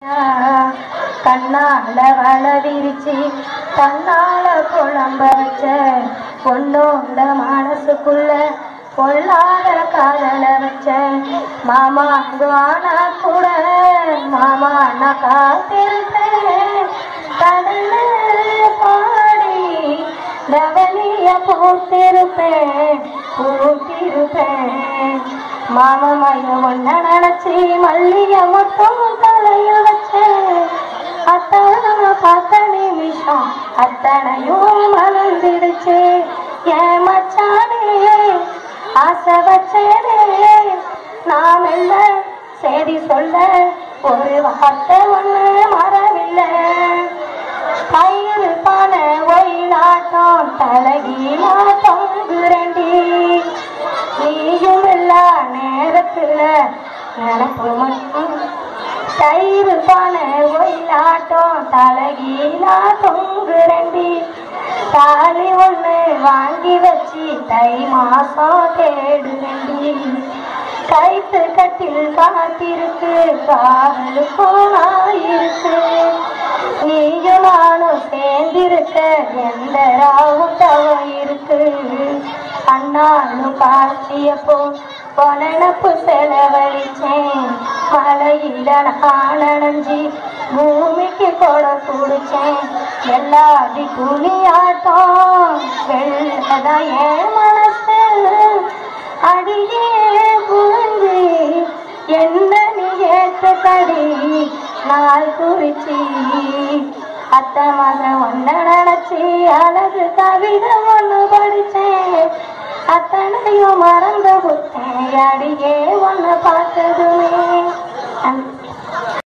கண்ணால வள விரிச்சு கண்ணால குழம்ப வச்ச பொண்ணோட மனசுக்குள்ள பொல்லாத காதல வச்ச மாமா ஆனா கூட மாமா நான் காத்திருப்பேன் கடல பாடி ரவணிய பூத்திருப்பேன் பூத்திருப்பேன் மாமமைய ஒன்ன நினைச்சி மல்லிய மொத்தம் தலையில் வச்சேன் அத்தனை பார்த்த நிமிஷம் அத்தனையும் மலர்ந்துடுச்சு ஏன் மச்சானே ஆசை வச்சேனே நாம் என்ன செய்தி சொல்ல ஒரு வார்த்தை ஒண்ணு மறவில்லை பயிர் பான ஒயிலாட்டம் தலகீழாட்டம் குரண்டி நீயும் எல்லா நேரத்துல நினப்பு மட்டும் தயிர் பான ஒயிலாட்டம் தலகீழாட்டம் குரண்டி தாலி ஒண்ணு வாங்கி வச்சு தை மாசம் தேடுரண்டி கைத்து கட்டில் காத்திருக்கு காவலுக்கும் ஆயிருக்கு நீயும் நானும் சேர்ந்திருக்க எந்த ராவும் தவம் இருக்கு அண்ணாலும் காட்சியப்போ பொனப்பு செலவழிச்சேன் மலையில நான் நனைஞ்சி பூமிக்கு கொட குடிச்சேன் எல்லாதி துணியாட்டம் வெள்ளதான் என் மனசு அடியே புரிஞ்சு என்ன நீ ஏற்ற கடி நாள் குறிச்சி அத்தை மகன் ஒன்ன நினைச்சி அழகு கவிதை ஒண்ணு படிச்சேன் அத்தனையும் மறந்து விட்டேன் அடியே ஒண்ணு பார்த்ததுமே